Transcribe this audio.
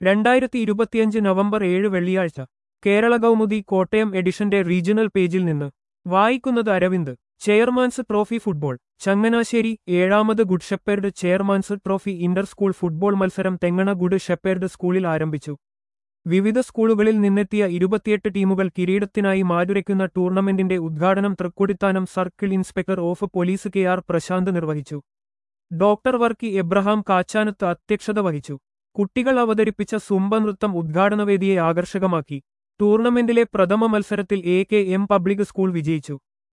രണ്ടായിരത്തി ഇരുപത്തിയഞ്ച് നവംബർ ഏഴ് വെള്ളിയാഴ്ച കേരള കൗമുദി കോട്ടയം എഡിഷന്റെ റീജിയണൽ പേജിൽ നിന്ന് വായിക്കുന്നത് Aravind chairman's trophy football Changanassery ഏഴാമത് good shepherd chairman's trophy inter school football മത്സരം തെങ്ങണ ഗുഡ് ഷെപ്പേർഡ് സ്കൂളിൽ ആരംഭിച്ചു വിവിധ സ്കൂളുകളിൽ നിന്നെത്തിയ ഇരുപത്തിയെട്ട് ടീമുകൾ കിരീടത്തിനായി മാറ്റുരയ്ക്കുന്ന ടൂർണമെന്റിന്റെ ഉദ്ഘാടനം Thrikkodithanam circle inspector of police K R Prasanth നിർവഹിച്ചു ഡോക്ടർ വർക്കി എബ്രഹാം കാച്ചാനത്ത് അധ്യക്ഷത വഹിച്ചു കുട്ടികൾ അവതരിപ്പിച്ച സുംബനൃത്തം ഉദ്ഘാടനവേദിയെ ആകർഷകമാക്കി ടൂർണമെന്റിലെ പ്രഥമ മത്സരത്തിൽ A K M public school വിജയിച്ചു